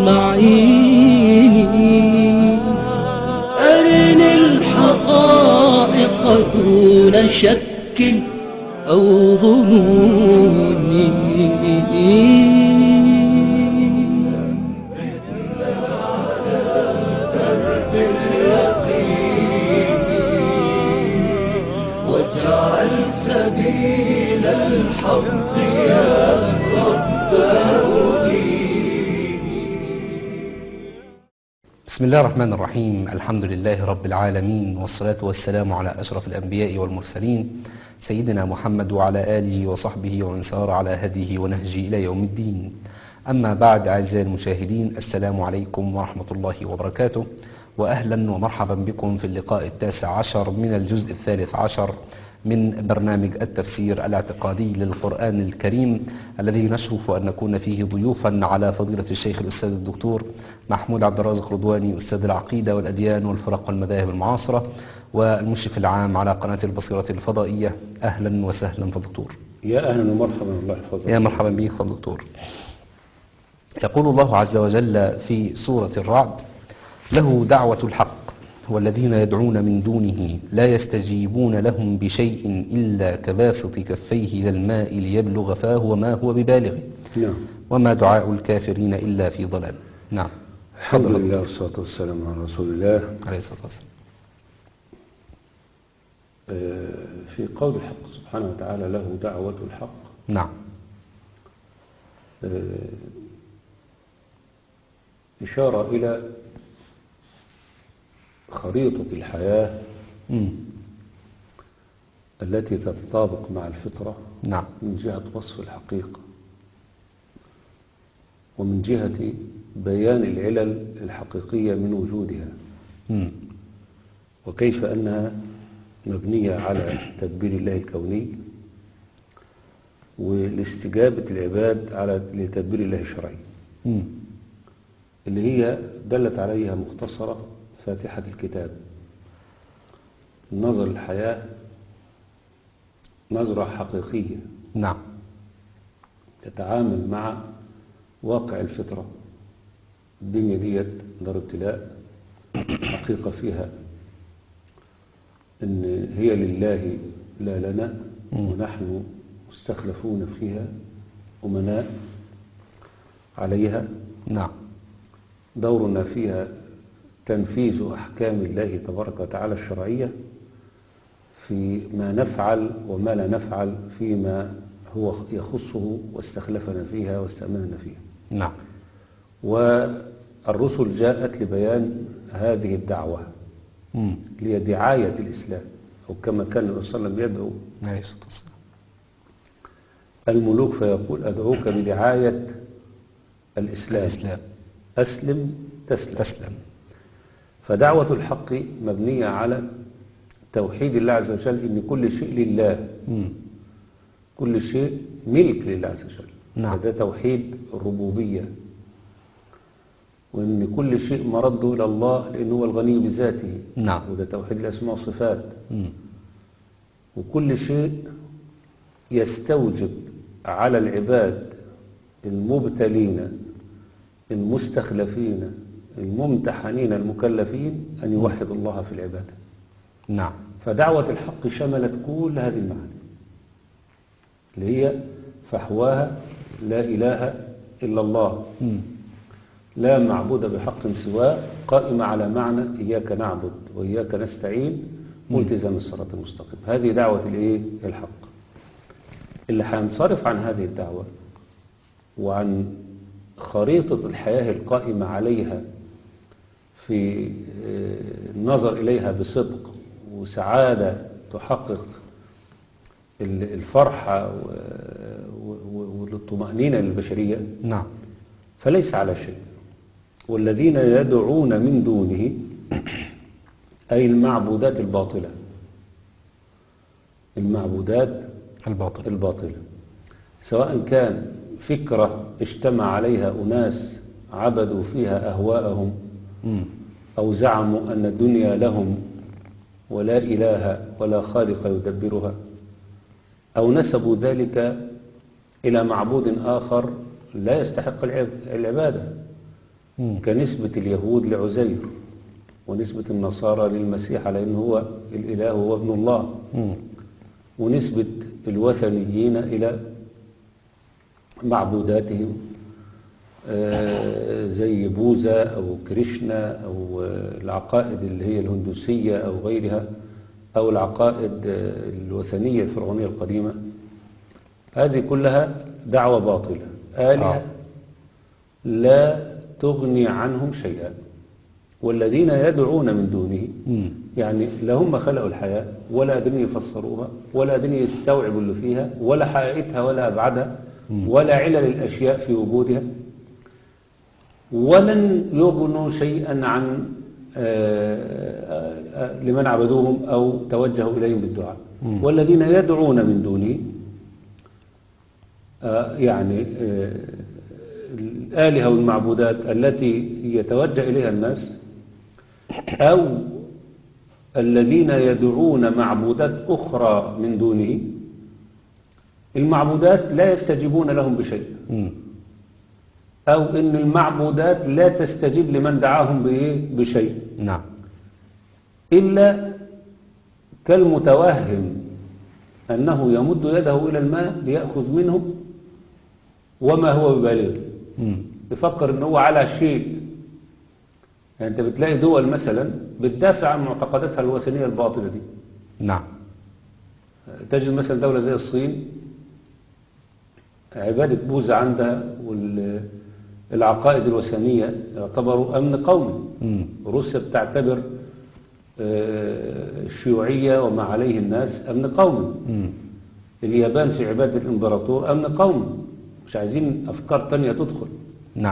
معين أرني الحقائق دون شك أو ظنون واجعل سبيل الحق يا رب بسم الله الرحمن الرحيم الحمد لله رب العالمين والصلاة والسلام على أشرف الأنبياء والمرسلين سيدنا محمد وعلى آله وصحبه ومن سار على هديه ونهجه إلى يوم الدين أما بعد أعزائي المشاهدين السلام عليكم ورحمة الله وبركاته وأهلا ومرحبا بكم في اللقاء التاسع عشر من الجزء الثالث عشر من برنامج التفسير الاعتقادي للقرآن الكريم الذي نشرف أن نكون فيه ضيوفا على فضيلة الشيخ الأستاذ الدكتور محمود عبد الرازق رضواني أستاذ العقيدة والأديان والفرق والمذاهب المعاصرة والمشرف العام على قناة البصيرة الفضائية أهلا وسهلا فالدكتور يا اهلا ومرحبا الله يحفظك يا مرحبا بك فالدكتور يقول الله عز وجل في سورة الرعد له دعوة الحق والذين يدعون من دونه لا يستجيبون لهم بشيء إلا كباسط كفيه إلى الماء ليبلغ فاه وما هو ببالغه نعم وما دعاء الكافرين إلا في ضلال نعم الحمد تفضل. لله والصلاة والسلام على رسول الله عليه الصلاة والسلام آه، في قول الحق سبحانه وتعالى له دعوة الحق نعم آه، إشارة إلى خريطة الحياة مم. التي تتطابق مع الفطرة نعم من جهة وصف الحقيقة ومن جهة بيان العلل الحقيقية من وجودها مم. وكيف أنها مبنية على تدبير الله الكوني والاستجابة العباد على لتدبير الله الشرعي مم. اللي هي دلت عليها مختصرة فاتحة الكتاب نظر الحياة نظرة حقيقية نعم تتعامل مع واقع الفطرة الدنيا ديت دار ابتلاء حقيقة فيها ان هي لله لا لنا ونحن مستخلفون فيها أمناء عليها نعم دورنا فيها تنفيذ أحكام الله تبارك وتعالى الشرعية في ما نفعل وما لا نفعل فيما هو يخصه واستخلفنا فيها واستأمننا فيها نعم والرسل جاءت لبيان هذه الدعوة مم. هي دعاية الإسلام أو كما كان الرسول صلى الله عليه وسلم يدعو عليه الصلاة والسلام الملوك فيقول أدعوك بدعاية الإسلام الإسلام أسلم تسلم تسلم فدعوة الحق مبنية على توحيد الله عز وجل إن كل شيء لله مم. كل شيء ملك لله عز وجل نعم. هذا توحيد الربوبية وإن كل شيء مرده إلى الله لأنه هو الغني بذاته نعم. وده توحيد الأسماء والصفات مم. وكل شيء يستوجب على العباد المبتلين المستخلفين الممتحنين المكلفين أن يوحدوا الله في العبادة نعم فدعوة الحق شملت كل هذه المعاني اللي هي فحواها لا إله إلا الله مم. لا معبود بحق سواه قائمة على معنى إياك نعبد وإياك نستعين والتزام الصراط المستقيم هذه دعوة الإيه؟ الحق اللي هينصرف عن هذه الدعوة وعن خريطة الحياة القائمة عليها في آه، النظر إليها بصدق وسعادة تحقق ال- الفرحة و- و- والطمأنينة للبشرية نعم فليس على شيء والذين يدعون من دونه أي المعبودات الباطلة المعبودات الباطل الباطلة سواء كان فكرة اجتمع عليها أناس عبدوا فيها أهواءهم مم. أو زعموا أن الدنيا لهم ولا إله ولا خالق يدبرها أو نسبوا ذلك إلى معبود آخر لا يستحق العب- العبادة مم. كنسبة اليهود لعزير ونسبة النصارى للمسيح على أنه هو الإله هو ابن الله مم. ونسبة الوثنيين إلى معبوداتهم آه، زي بوذا أو كريشنا أو آه، العقائد اللي هي الهندوسية أو غيرها أو العقائد آه، الوثنية الفرعونية القديمة هذه كلها دعوة باطلة آلهة آه. لا تغني عنهم شيئا والذين يدعون من دونه مم. يعني لا هم خلقوا الحياة ولا قادرين يفسروها ولا قادرين يستوعبوا اللي فيها ولا حقيقتها ولا أبعادها ولا علل الأشياء في وجودها ولن يغنوا شيئا عن آه، آه، لمن عبدوهم أو توجهوا إليهم بالدعاء والذين يدعون من دونه آه، يعني آه، الآلهة والمعبودات التي يتوجه إليها الناس أو الذين يدعون معبودات أخرى من دونه المعبودات لا يستجيبون لهم بشيء مم. أو إن المعبودات لا تستجيب لمن دعاهم بإيه؟ بشيء نعم إلا كالمتوهم أنه يمد يده إلى الماء ليأخذ منه وما هو ببالغ مم. يفكر ان هو على شيء يعني انت بتلاقي دول مثلا بتدافع عن معتقداتها الوثنيه الباطله دي نعم تجد مثلا دوله زي الصين عباده بوذا عندها والعقائد الوثنيه يعتبروا امن قومي مم. روسيا بتعتبر آه، الشيوعيه وما عليه الناس امن قومي مم. اليابان في عباده الامبراطور امن قومي مش عايزين افكار تانية تدخل نعم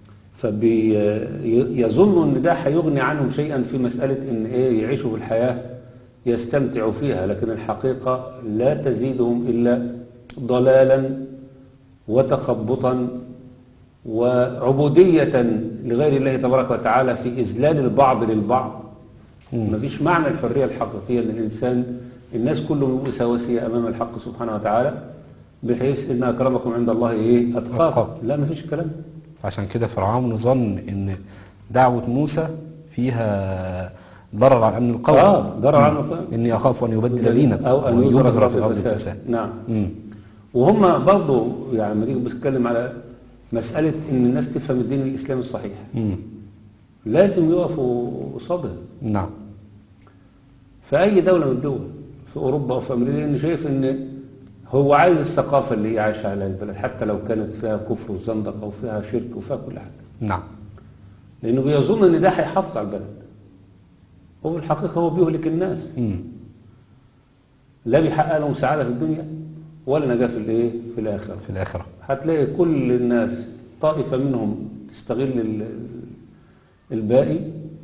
فبيظنوا ان ده هيغني عنهم شيئا في مسألة ان ايه يعيشوا في الحياة يستمتعوا فيها لكن الحقيقة لا تزيدهم إلا ضلالا وتخبطا وعبودية لغير الله تبارك وتعالى في إذلال البعض للبعض مفيش معنى الحرية الحقيقية للإنسان الناس كلهم يبقوا سواسية أمام الحق سبحانه وتعالى بحيث إن أكرمكم عند الله إيه أتقاكم أتقاكم. لا مفيش كلام عشان كده فرعون ظن ان دعوة موسى فيها ضرر على الامن القومي آه، ضرر على الأمن مم. القومي. اني اخاف ان يبدل دينك أو أن ويظهر يظهر في الارض الفساد الفساد نعم مم. وهم برضو يعني لما تيجي بتتكلم على مسألة إن الناس تفهم الدين الإسلامي الصحيح مم. لازم يقفوا قصادها نعم في أي دولة من الدول في أوروبا أو في أمريكا لأن شايف إن هو عايز الثقافة اللي هي عايشة على البلد حتى لو كانت فيها كفر وزندقة وفيها شرك وفيها كل حاجة نعم لأنه بيظن إن ده هيحافظ على البلد هو في الحقيقة هو بيهلك الناس مم. لا بيحقق لهم سعادة في الدنيا ولا نجاة في الإيه في الآخرة في الاخره هتلاقي كل الناس طائفة منهم تستغل ال- الباقي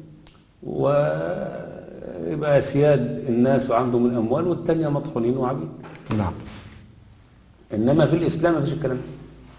ويبقى سياد الناس وعندهم الأموال والتانية مطحونين وعبيد نعم إنما في الإسلام ما فيش الكلام ده.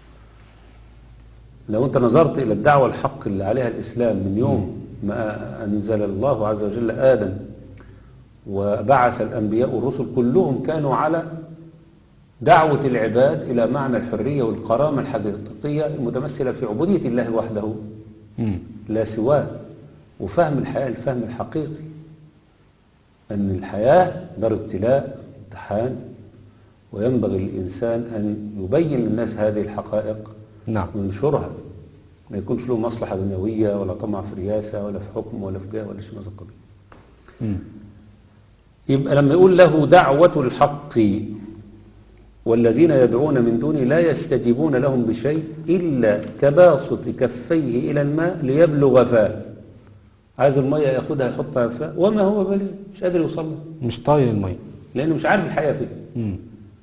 لو أنت نظرت إلى الدعوة الحق اللي عليها الإسلام من يوم ما أنزل الله عز وجل آدم وبعث الأنبياء والرسل كلهم كانوا على دعوة العباد إلى معنى الحرية والكرامة الحقيقية المتمثلة في عبودية الله وحده مم. لا سواه وفهم الحياة الفهم الحقيقي أن الحياة دار ابتلاء امتحان وينبغي للإنسان أن يبين للناس هذه الحقائق نعم وينشرها ما يكونش له مصلحة دنيوية ولا طمع في رياسة ولا في حكم ولا في جاه ولا شيء من هذا القبيل مم. يبقى لما يقول له دعوة الحق والذين يدعون من دونه لا يستجيبون لهم بشيء إلا كباسط كفيه إلى الماء ليبلغ فاه عايز المية ياخدها يحطها في فاه وما هو بليغ مش قادر يوصل له مش طايل الميه لأنه مش عارف الحقيقة فين مم.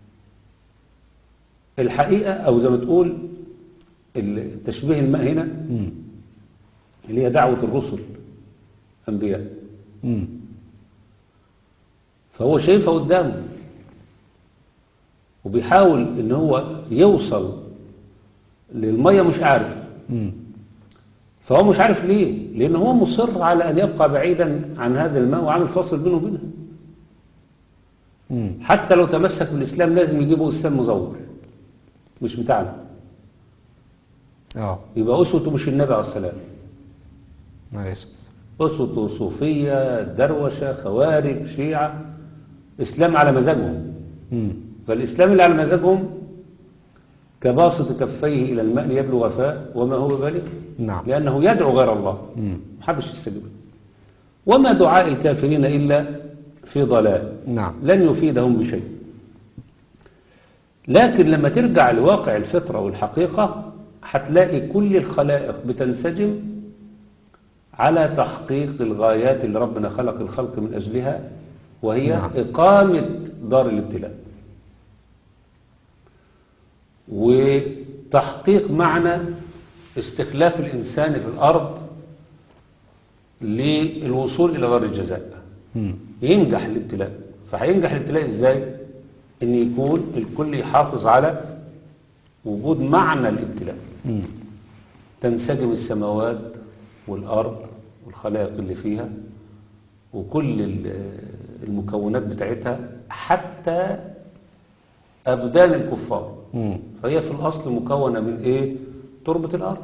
الحقيقة أو زي ما تقول التشبيه الماء هنا مم. اللي هي دعوة الرسل أنبياء مم. فهو شايفها قدامه وبيحاول ان هو يوصل للمية مش عارف مم. فهو مش عارف ليه لان هو مصر على ان يبقى بعيدا عن هذا الماء وعامل فاصل بينه وبينها مم. حتى لو تمسك بالاسلام لازم يجيبه اسلام مزور مش بتاعنا اه يبقى اسوته مش النبي عليه السلام عليه الصلاة والسلام. أسوة صوفية دروشة خوارج شيعة إسلام على مزاجهم مم. فالإسلام اللي على مزاجهم كباسط كفيه إلى الماء ليبلغ فاء وما هو بذلك نعم لأنه يدعو غير الله مم. محدش يستجيب له. وما دعاء الكافرين إلا في ضلال نعم لن يفيدهم بشيء لكن لما ترجع لواقع الفطرة والحقيقة هتلاقي كل الخلائق بتنسجم على تحقيق الغايات اللي ربنا خلق الخلق من أجلها وهي نعم. إقامة دار الابتلاء وتحقيق معنى استخلاف الإنسان في الأرض للوصول إلى دار الجزاء مم. ينجح الابتلاء فهينجح الابتلاء ازاي ان يكون الكل يحافظ على وجود معنى الابتلاء مم. تنسجم السماوات والارض والخلائق اللي فيها وكل ال- المكونات بتاعتها حتى ابدان الكفار مم. فهي في الاصل مكونة من ايه تربة الارض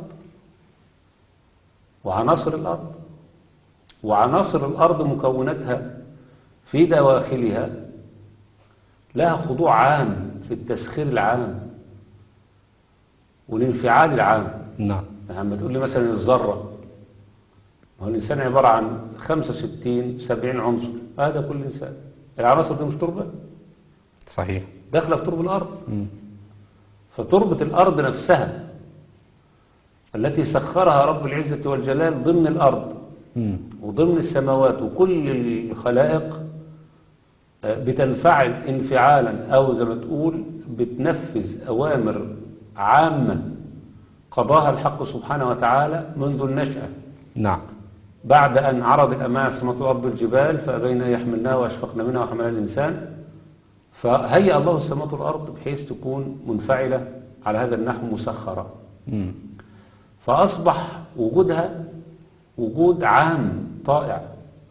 وعناصر الارض وعناصر الارض مكوناتها في دواخلها لها خضوع عام في التسخير العام والانفعال العام نعم يعني لما تقول لي مثلا الذرة ما هو الإنسان عبارة عن 65 70 عنصر هذا كل إنسان العناصر دي مش تربة صحيح داخلة في تربة الأرض مم. فتربة الأرض نفسها التي سخرها رب العزة والجلال ضمن الأرض مم. وضمن السماوات وكل الخلائق آه، بتنفعل انفعالا أو زي ما تقول بتنفذ أوامر عامة قضاها الحق سبحانه وتعالى منذ النشأة نعم بعد أن عرض الأمانة السماوات والأرض الجبال فأبين أن يحملناها وأشفقن منها وحملها الإنسان فهيأ الله السماوات والأرض بحيث تكون منفعلة على هذا النحو مسخرة مم. فأصبح وجودها وجود عام طائع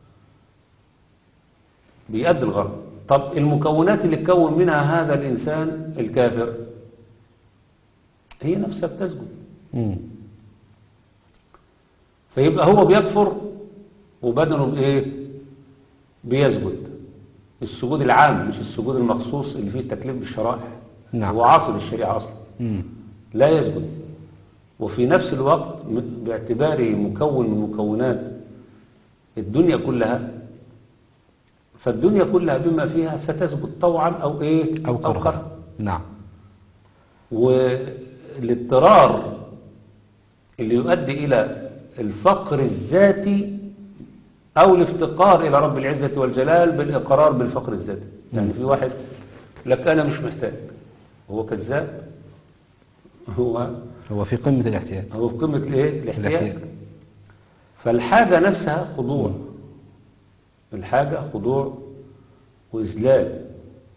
بيأدي الغرض طب المكونات اللي تكون منها هذا الإنسان الكافر هي نفسها بتسجد مم. فيبقى هو بيكفر وبدنه بإيه بيسجد السجود العام مش السجود المخصوص اللي فيه التكليف بالشرائع نعم. هو عاصي للشريعة أصلا مم. لا يسجد وفي نفس الوقت م- باعتباره مكون من مكونات الدنيا كلها فالدنيا كلها بما فيها ستسجد طوعا أو إيه أو كرها نعم والاضطرار اللي يؤدي إلى الفقر الذاتي أو الافتقار إلى رب العزة والجلال بالإقرار بالفقر الذاتي يعني في واحد لك أنا مش محتاج هو كذاب هو هو في قمة الاحتياج هو في قمة الايه الاحتياج الاحتياج. فالحاجة نفسها خضوع الحاجة خضوع وإذلال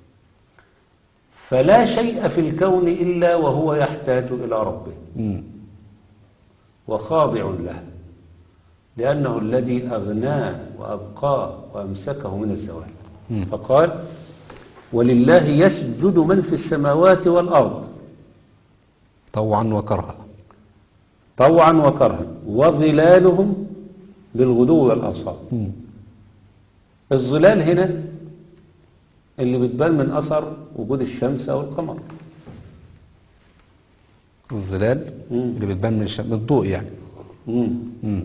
فلا شيء في الكون إلا وهو يحتاج إلى ربه مم. وخاضع له لأنه الذي أغناه وأبقاه وأمسكه من الزوال مم. فقال ولله يسجد من في السماوات والأرض طوعا وكرها طوعا وكرها وظلالهم بالغدو والآصال مم. الظلال هنا اللي بتبان من أثر وجود الشمس أو القمر الظلال مم. اللي بتبان من, الش... من الضوء يعني مم. مم.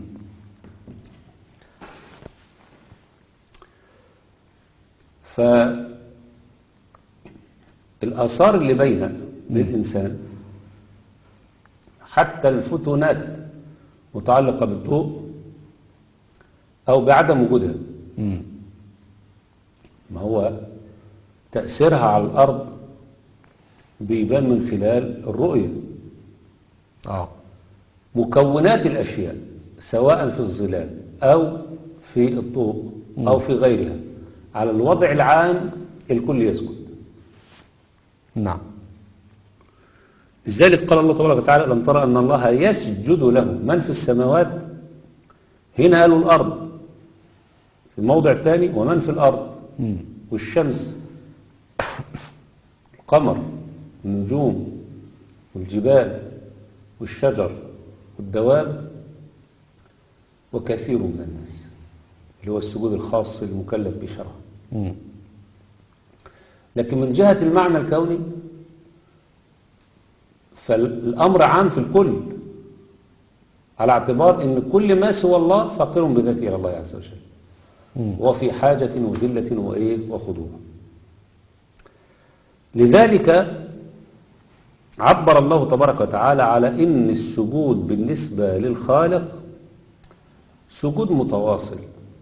فالآثار اللي بين للإنسان حتى الفتونات متعلقة بالضوء أو بعدم وجودها مم. ما هو تأثيرها على الأرض بيبان من خلال الرؤية اه مكونات الأشياء سواء في الظلال أو في الضوء أو في غيرها على الوضع العام الكل يسجد نعم لذلك قال الله تبارك وتعالى لم ترى أن الله يسجد له من في السماوات هنا قالوا الأرض في الموضع الثاني ومن في الأرض مم. والشمس القمر النجوم والجبال والشجر والدواب وكثير من الناس اللي هو السجود الخاص المكلف به شرعا مم. لكن من جهة المعنى الكوني فالأمر عام في الكل على اعتبار أن كل ما سوى الله فقير بذاته إلى الله عز وجل مم. وفي حاجة وذلة وإيه وخضوع لذلك عبر الله تبارك وتعالى على إن السجود بالنسبة للخالق سجود متواصل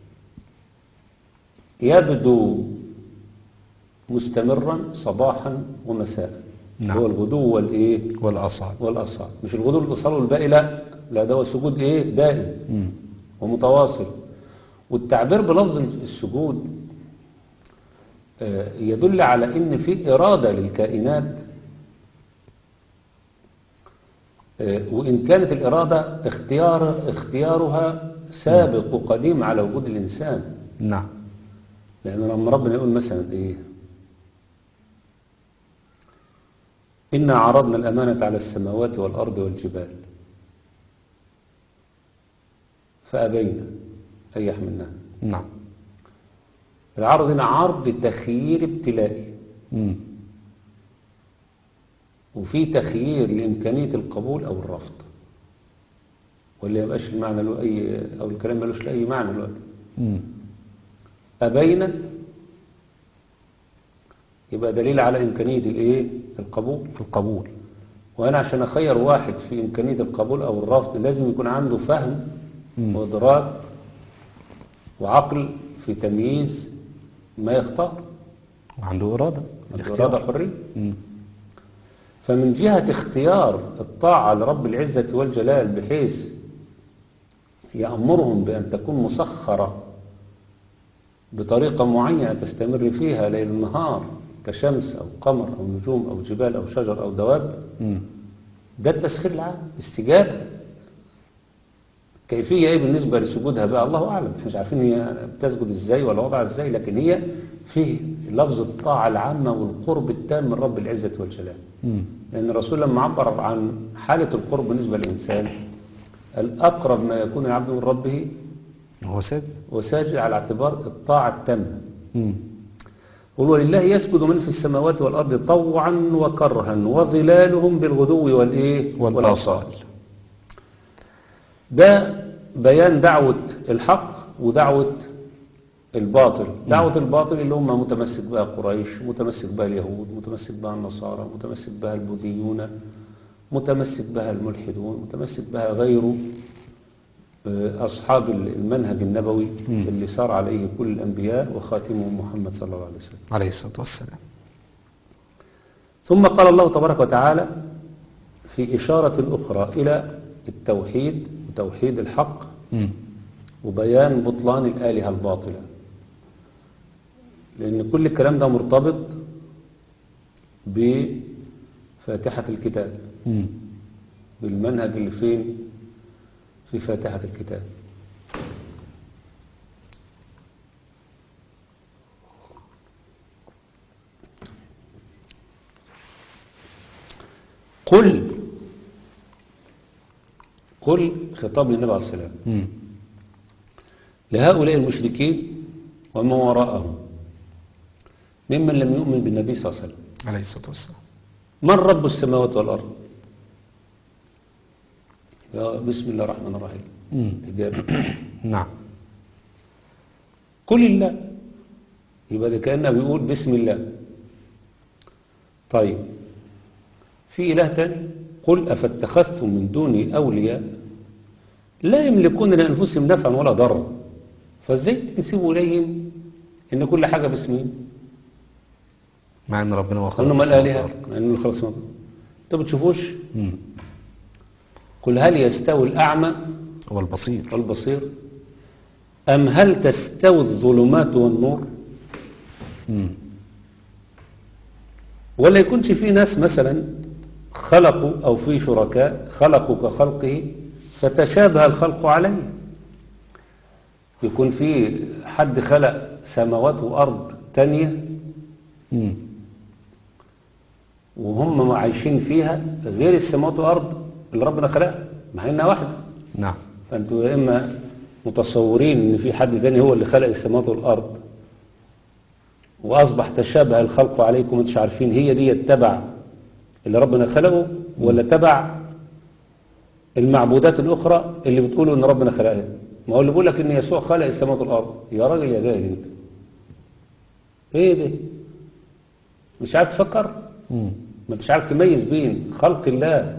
يبدو مستمرا صباحا ومساء نعم. هو الغدو والإيه والأصال والأصال مش الغدو والاتصال والباقي لا لا ده هو سجود إيه دائم مم. ومتواصل والتعبير بلفظ السجود آه، يدل على ان في إرادة للكائنات آه، وإن كانت الإرادة اختيار اختيارها سابق وقديم على وجود الإنسان نعم لأن لما ربنا يقول مثلا إيه إنا عرضنا الأمانة على السماوات والأرض والجبال فأبينا أن يحملنها نعم العرض هنا عرض تخيير ابتلائي مم. وفي تخيير لإمكانية القبول أو الرفض ولا يبقاش المعنى له أي أو الكلام ملوش لأي معنى دلوقتي مم. أبينا يبقى دليل على إمكانية الإيه القبول القبول وأنا عشان أخير واحد في إمكانية القبول أو الرفض لازم يكون عنده فهم مم. وإدراك وعقل في تمييز ما يختار وعنده إرادة عنده إرادة حرية مم. فمن جهة اختيار الطاعة لرب العزة والجلال بحيث يأمرهم بأن تكون مسخرة بطريقة معينة تستمر فيها ليل نهار كشمس أو قمر أو نجوم أو جبال أو شجر أو دواب مم. ده التسخير العام استجابة كيفية ايه بالنسبة لسجودها بقى الله أعلم احنا مش عارفين هي بتسجد ازاي ولا وضعها ازاي لكن هي فيه لفظ الطاعة العامة والقرب التام من رب العزة والجلال مم. لأن الرسول لما عبر عن حالة القرب بالنسبة للإنسان الأقرب ما يكون العبد من ربه هو ساجد وساجد على اعتبار الطاعة التامة مم. قل ولله يسجد من في السماوات والأرض طوعا وكرها وظلالهم بالغدو والإيه والآصال ده بيان دعوة الحق ودعوة الباطل دعوة الباطل اللي هم متمسك بها قريش متمسك بها اليهود متمسك بها النصارى متمسك بها البوذيون متمسك بها الملحدون متمسك بها غيره آه، أصحاب المنهج النبوي مم. اللي سار عليه كل الأنبياء وخاتمهم محمد صلى الله عليه وسلم عليه الصلاة والسلام ثم قال الله تبارك وتعالى في إشارة أخرى إلى التوحيد وتوحيد الحق مم. وبيان بطلان الآلهة الباطلة لأن كل الكلام ده مرتبط بفاتحة الكتاب مم. بالمنهج اللي فين في فاتحة الكتاب قل قل خطاب للنبي عليه السلام مم. لهؤلاء المشركين ومن وراءهم ممن لم يؤمن بالنبي صلى الله عليه وسلم عليه الصلاة والسلام من رب السماوات والأرض يا بسم الله الرحمن الرحيم مم. إجابة نعم قل الله يبقى ده كأنه بيقول بسم الله طيب في إله تاني قل أفاتخذتم من دوني أولياء لا يملكون لأنفسهم نفعا ولا ضرا فازاي تنسبوا إليهم إن كل حاجة باسمهم مع ان ربنا هو خلق قالوا ما السماوات الآلهة والأرض. لأنه خلص ما أنتوا بتشوفوش مم. قل هل يستوي الأعمى هو البصير والبصير أم هل تستوي الظلمات والنور مم. ولا يكونش في ناس مثلا خلقوا أو في شركاء خلقوا كخلقه فتشابه الخلق عليه يكون في حد خلق سماوات وأرض تانية مم. وهم عايشين فيها غير السماوات والأرض اللي ربنا خلقها مع إنها واحدة نعم فأنتوا يا إما متصورين ان في حد تاني هو اللي خلق السماوات والارض واصبح تشابه الخلق عليكم انتش عارفين هي دي تبع اللي ربنا خلقه ولا تبع المعبودات الاخرى اللي بتقولوا ان ربنا خلقها ما هو اللي بيقول لك ان يسوع خلق السماوات والارض يا راجل يا جاهل انت ايه ده مش عارف تفكر مم. ما انتش عارف تميز بين خلق الله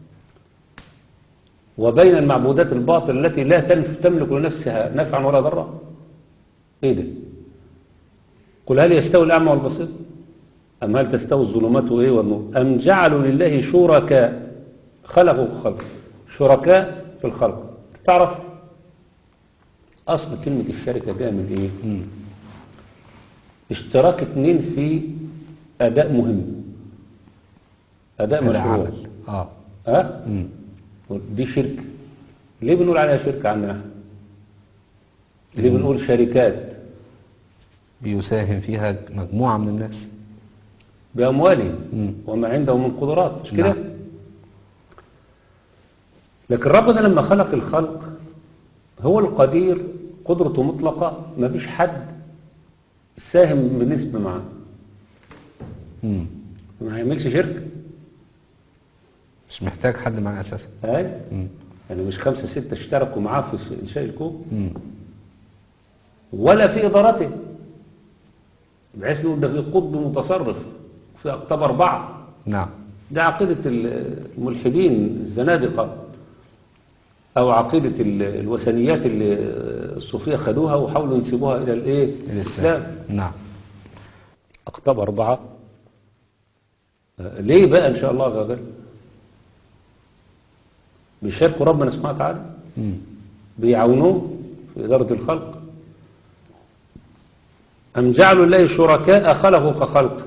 وبين المعبودات الباطلة التي لا تنف- تملك لنفسها نفعا ولا ضرا ايه ده قل هل يستوي الأعمى والبصير أم هل تستوي الظلمات وإيه والنور أم جعلوا لله شركاء خلقوا خلق شركاء في الخلق تعرف أصل كلمة الشركة جاية من إيه مم. اشتراك اتنين في أداء مهم أداء هذا مشروع عمل اه ها مم. دي شركة ليه بنقول عليها شركة عندنا احنا؟ ليه بنقول شركات بيساهم فيها مجموعة من الناس بأموالهم مم. وما عندهم من قدرات مش كده نعم. لكن ربنا لما خلق الخلق هو القدير قدرته مطلقة ما فيش حد ساهم بنسبة معاه مم. ما هيعملش شركة مش محتاج حد معاه أساسا هاي مم. يعني مش خمسة ستة اشتركوا معاه في إنشاء الكون مم. ولا في إدارته بحيث نقول ده في قطب متصرف في أقطاب أربعة نعم ده عقيدة الملحدين الزنادقة أو عقيدة ال- الوثنيات اللي الصوفية خدوها وحاولوا ينسبوها إلى الإيه؟ الإسلام نعم أقطاب أربعة آه، ليه بقى إن شاء الله عز وجل بيشاركوا ربنا سبحانه وتعالى مم. بيعاونوه في إدارة الخلق أم جعلوا الله شركاء خلقوا كخلق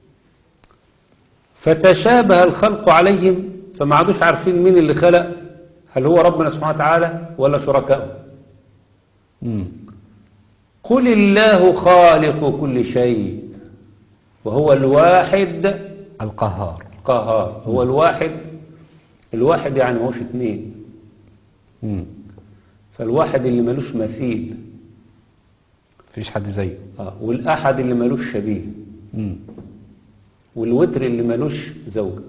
فتشابه الخلق عليهم فما عادوش عارفين مين اللي خلق هل هو ربنا سبحانه وتعالى ولا شركاؤه مم. قل الله خالق كل شيء وهو الواحد القهار القهار هو الواحد الواحد يعني ماهوش اتنين مم. فالواحد اللي ملوش مثيل مفيش حد زيه آه، والأحد اللي ملوش شبيه مم. والوتر اللي ملوش زوجة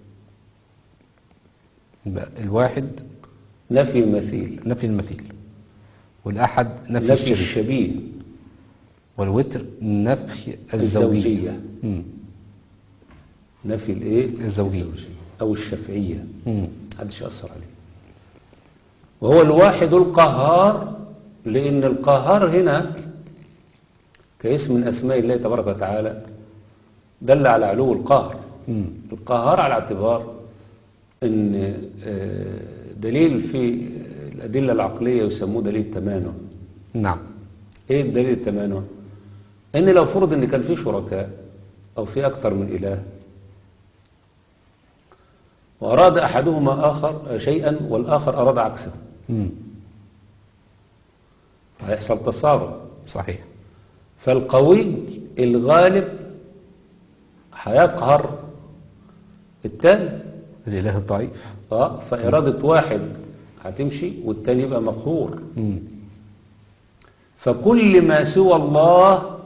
يبقى الواحد نفي المثيل نفي المثيل والأحد نفي, نفي الشريك الشبيه والوتر نفي الزوجية الزوجية مم. نفي الايه الزوجية. أو الشفعية مم. محدش يأثر عليه وهو الواحد القهار لأن القهار هنا كاسم من أسماء الله تبارك وتعالى دل على علو القهر مم. القهار على اعتبار ان آه، دليل في الأدلة العقلية يسموه دليل التمانع نعم ايه الدليل التمانع ان لو فرض ان كان في شركاء او في اكتر من اله واراد احدهما اخر شيئا والاخر اراد عكسه مم. هيحصل تصارع صحيح فالقوي الغالب هيقهر التاني الإله الضعيف اه فإرادة واحد هتمشي والتاني يبقى مقهور مم. فكل ما سوى الله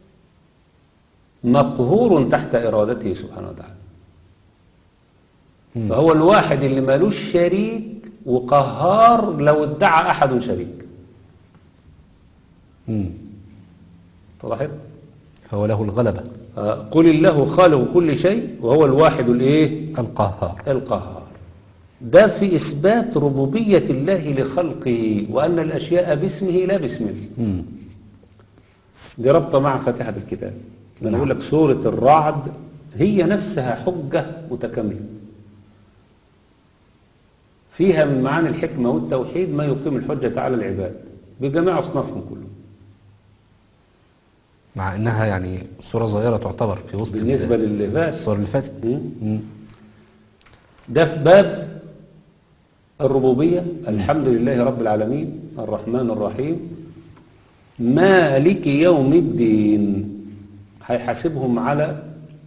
مقهور تحت إرادته سبحانه وتعالى مم. فهو الواحد اللي مالوش شريك وقهار لو ادعى أحد شريك مم. طلعت هو له الغلبة آه، قل الله خالق كل شيء وهو الواحد الايه القهار القهار ده في إثبات ربوبية الله لخلقه وأن الأشياء باسمه لا باسمه مم. دي رابطة مع فاتحة الكتاب نعم. أنا أقول لك سورة الرعد هي نفسها حجة متكاملة فيها من معاني الحكمة والتوحيد ما يقيم الحجة على العباد بجميع أصنافهم كلهم مع إنها يعني صورة صغيرة تعتبر في وسط بالنسبة ال- للي فات الصور اللي فاتت مم. مم. ده في باب الربوبية الحمد لله رب العالمين الرحمن الرحيم مالك يوم الدين هيحاسبهم على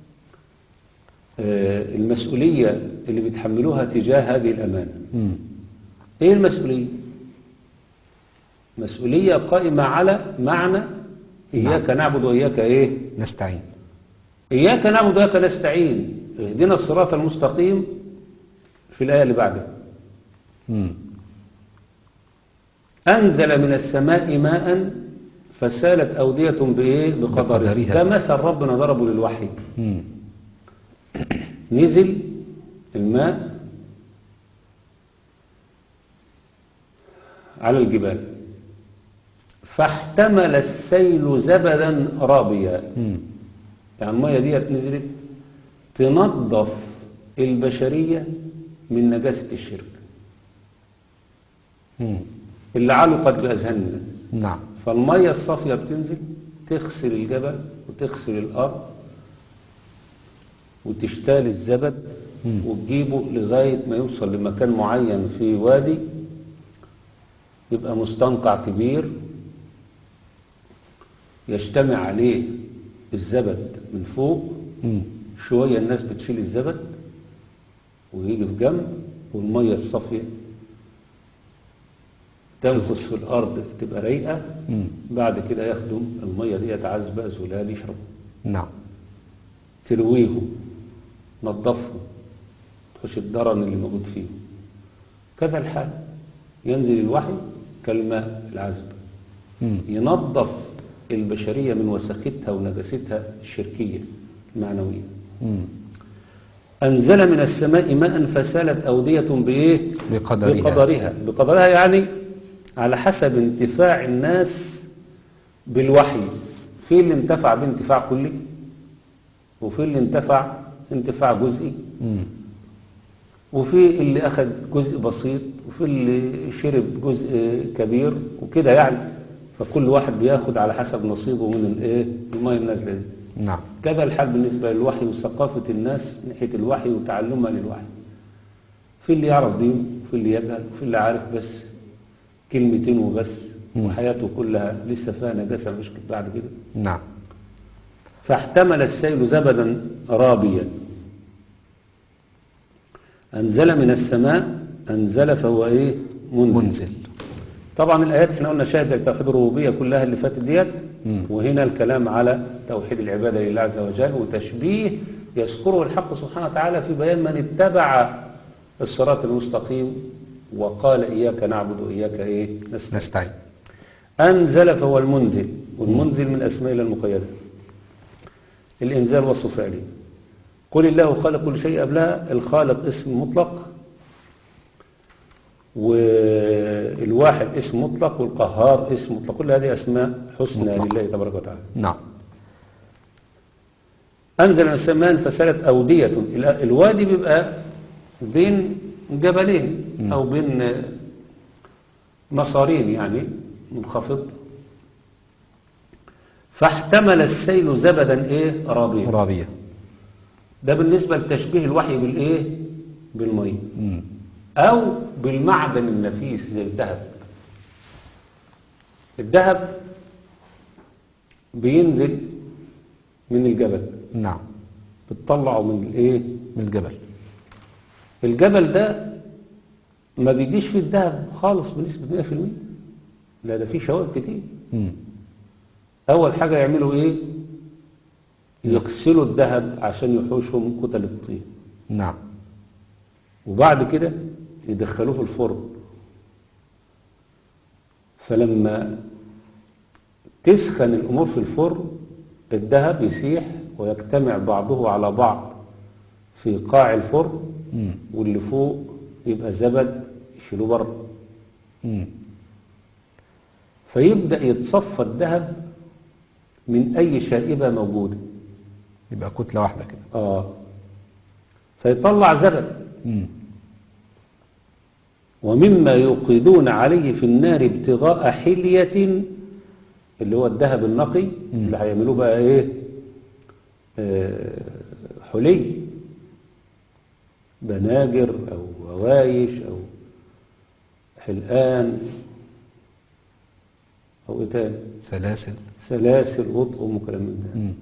آه، المسؤولية اللي بيتحملوها تجاه هذه الأمانة مم. ايه المسؤولية مسؤولية قائمة على معنى إياك نعبد وإياك إيه نستعين إياك نعبد وإياك نستعين اهدنا الصراط المستقيم في الآية اللي بعدها مم. أنزل من السماء ماء فسالت أودية بإيه بقدرها بقدرها. ده مثل ربنا ضربه للوحي مم. نزل الماء على الجبال فاحتمل السيل زبدا رابيا مم. يعني المية ديت نزلت تنظف البشرية من نجاسة الشرك مم. اللي علقت بأذهان الناس نعم فالمية الصافية بتنزل تغسل الجبل وتغسل الأرض وتشتال الزبد مم. وتجيبه لغاية ما يوصل لمكان معين في وادي يبقى مستنقع كبير يجتمع عليه الزبد من فوق مم. شوية الناس بتشيل الزبد ويجي في جنب والمية الصافية تنفس في الأرض تبقى رايقة مم. بعد كده ياخدوا المية ديت عذبة زلال يشربوا نعم ترويهم نظفهم تخش الدرن اللي موجود فيه كذا الحال ينزل الوحي كالماء العذب مم. ينظف البشرية من وسختها ونجاستها الشركية المعنوية مم. أنزل من السماء ماء فسالت أودية بإيه؟ بقدرها. بقدرها بقدرها يعني على حسب انتفاع الناس بالوحي في اللي انتفع بانتفاع كلي وفي اللي انتفع انتفاع جزئي مم. وفي اللي أخذ جزء بسيط وفي اللي شرب جزء كبير وكده يعني فكل واحد بياخد على حسب نصيبه من الايه الماء النازله دي نعم كذا الحال بالنسبة للوحي وثقافة الناس ناحية الوحي وتعلمها للوحي في اللي يعرف دين وفي اللي يجهل وفي اللي عارف بس كلمتين وبس مم. وحياته كلها لسه فيها نجاسة مش بعد كده نعم فاحتمل السيل زبدا رابيا أنزل من السماء أنزل فهو إيه منزل, منزل طبعا الآيات احنا قلنا شاهد توحيد الربوبية كلها اللي فاتت ديت مم. وهنا الكلام على توحيد العبادة لله عز وجل وتشبيه يذكره الحق سبحانه وتعالى في بيان من اتبع الصراط المستقيم وقال إياك نعبد وإياك إيه نستعين نستعين أنزل فهو المنزل والمنزل من أسماء الله المقيدة الإنزال وصف فعلي قل الله خالق كل شيء قبلها الخالق اسم مطلق والواحد اسم مطلق والقهار اسم مطلق كل هذه أسماء حسنى مطلق. لله تبارك وتعالى نعم أنزل من السماء فسالت أودية ال- الوادي بيبقى بين جبلين مم. أو بين مصارين يعني منخفض فاحتمل السيل زبدا ايه رابيا رابية ده بالنسبة لتشبيه الوحي بالايه بالمية مم. او بالمعدن النفيس زي الذهب الذهب بينزل من الجبل نعم بتطلعه من الايه من الجبل الجبل ده ما بيجيش فيه الذهب خالص بنسبة 100% لا ده فيه شوائب كتير مم. أول حاجة يعملوا إيه يغسلوا الذهب عشان يحوشوا من كتل الطين نعم وبعد كده يدخلوه في الفرن فلما تسخن الأمور في الفرن الذهب يسيح ويجتمع بعضه على بعض في قاع الفرن مم. واللي فوق يبقى زبد يشيلوه بره مم. فيبدأ يتصفى الذهب من أي شائبة موجودة يبقى كتلة واحدة كده آه فيطلع زبد مم. ومما يوقدون عليه في النار ابتغاء حلية اللي هو الذهب النقي اللي هيعملوه بقى ايه آه، حلي بناجر او هوايش او حلقان او ايه تاني سلاسل سلاسل وطقم وكلام من ده مم.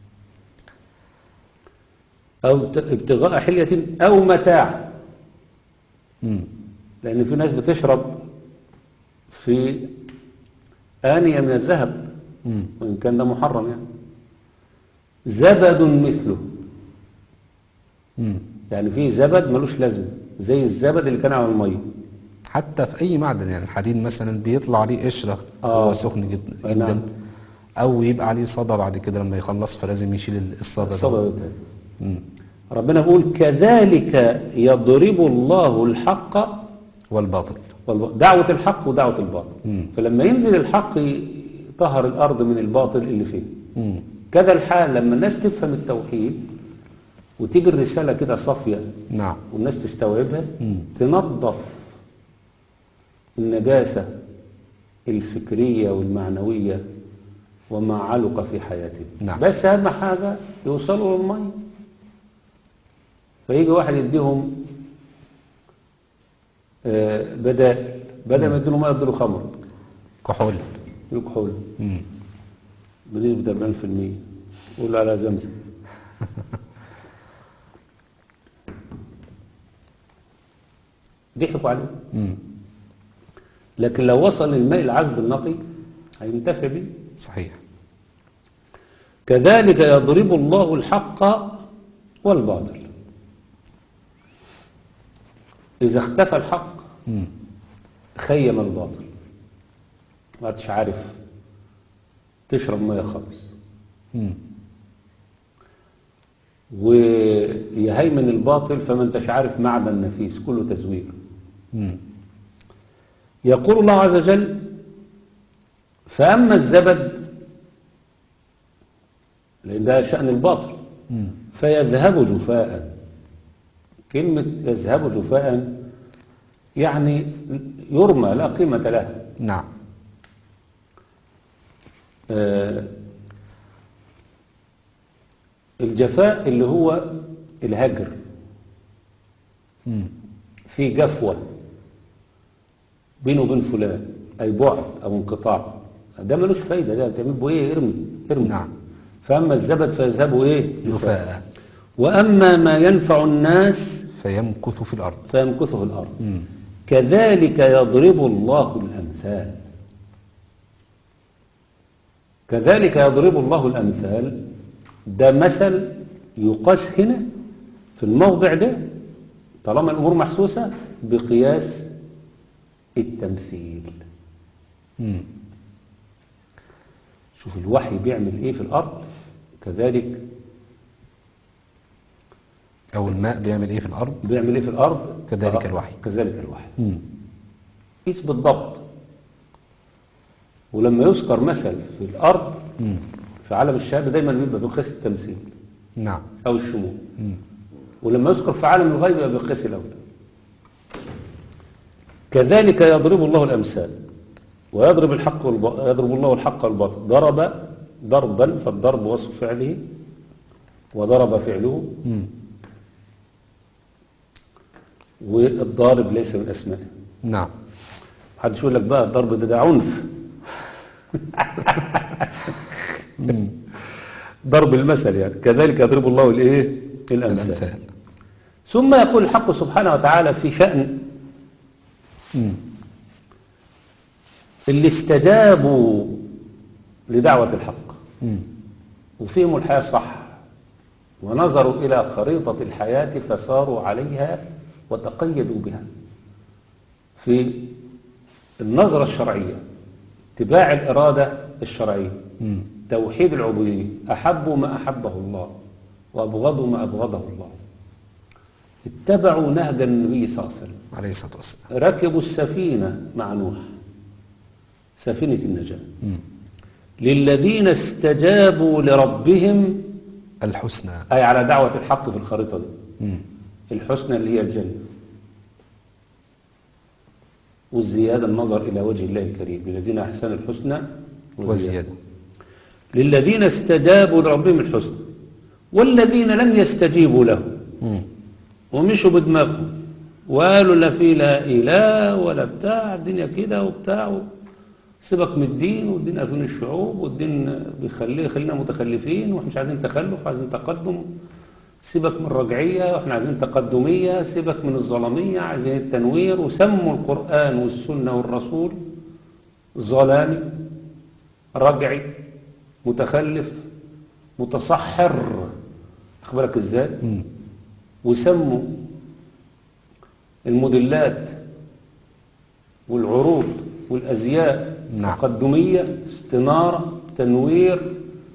او ت- ابتغاء حلية او متاع مم. لأن في ناس بتشرب في آنية من الذهب مم. وإن كان ده محرم يعني زبد مثله مم. يعني في زبد ملوش لازمة زي الزبد اللي كان على المية حتى في اي معدن يعني الحديد مثلا بيطلع عليه قشره آه. هو سخن جدا, أي نعم. جدا او يبقى عليه صدى بعد كده لما يخلص فلازم يشيل الصدى ده. الصدى ده مم. ربنا بيقول كذلك يضرب الله الحق والباطل والب- دعوة الحق ودعوة الباطل مم. فلما ينزل الحق يطهر الأرض من الباطل اللي فيه مم. كذا الحال لما الناس تفهم التوحيد وتيجي الرسالة كده صافية نعم والناس تستوعبها مم. تنظف النجاسة الفكرية والمعنوية وما علق في حياتهم نعم. بس أهم حاجة يوصلوا للمية فيجي واحد يديهم آه، بدائل بدل ما يديله ميه يديله خمر كحول يكحول مم. بنسبة 40% يقول على زمزم ضحكوا عليه مم. لكن لو وصل الماء العذب النقي هينتفع به صحيح كذلك يضرب الله الحق والباطل إذا اختفى الحق مم. خيم الباطل ما عادش عارف تشرب ميه خالص مم. ويهيمن الباطل فما انتش عارف معدن نفيس كله تزوير مم. يقول الله عز وجل فأما الزبد لأن ده شأن الباطل مم. فيذهب جفاء كلمة يذهب جفاء يعني يرمى لا قيمة له نعم آه، الجفاء اللي هو الهجر مم. في جفوة بينه وبين فلان أي بعد أو انقطاع ده ملوش فايدة ده بتعمل به إيه ارمي ارمي نعم. فأما الزبد فيذهب إيه جفاء وأما ما ينفع الناس فيمكث في الأرض فيمكث في الأرض مم. كذلك يضرب الله الأمثال كذلك يضرب الله الأمثال ده مثل يقاس هنا في الموضع ده طالما الأمور محسوسة بقياس التمثيل مم. شوف الوحي بيعمل ايه في الأرض كذلك أو الماء بيعمل إيه في الأرض بيعمل ايه في الأرض كذلك آه، الوحي. كذلك الوحي مم. قيس بالضبط ولما يذكر مثل في الأرض مم. في عالم الشهادة دايما بيبقى بقياس التمثيل نعم أو الشمول مم. ولما يذكر في عالم الغيب يبقى بقياس الأولى كذلك يضرب الله الأمثال ويضرب الحق والب... يضرب الله الحق والباطل ضرب ضربا فالضرب وصف فعله وضرب فعله مم. والضارب ليس من أسمائه نعم محدش يقول لك بقى الضرب ده, ده عنف ضرب المثل يعني كذلك يضرب الله الايه الامثال الأمثال ثم يقول الحق سبحانه وتعالى في شأن مم. اللي استجابوا لدعوة الحق مم. وفهموا الحياة صح ونظروا إلى خريطة الحياة فساروا عليها وتقيدوا بها في النظرة الشرعية اتباع الإرادة الشرعية مم. توحيد العبودية أحبوا ما أحبه الله وأبغضوا ما أبغضه الله اتبعوا نهج النبي صلى الله عليه وسلم عليه الصلاة والسلام ركبوا السفينة مع نوح سفينة النجاة مم. للذين استجابوا لربهم الحسنى أي على دعوة الحق في الخريطة دي مم. الحسنى اللي هي الجنة والزيادة النظر إلى وجه الله الكريم للذين أحسنوا الحسنى وزيادة للذين استجابوا لربهم الحسنى والذين لم يستجيبوا له مم. ومشوا بدماغهم وقالوا لا في لا إله ولا بتاع الدنيا كده وبتاع و- سيبك من الدين والدين أفين الشعوب والدين بيخليه خلينا متخلفين واحنا مش عايزين تخلف عايزين تقدم سيبك من الرجعية واحنا عايزين تقدمية سيبك من الظلمية عايزين التنوير وسموا القرآن والسنة والرسول ظلامي رجعي متخلف متصحر أخبرك إزاي مم. وسموا الموديلات والعروض والأزياء نعم. تقدمية استنارة تنوير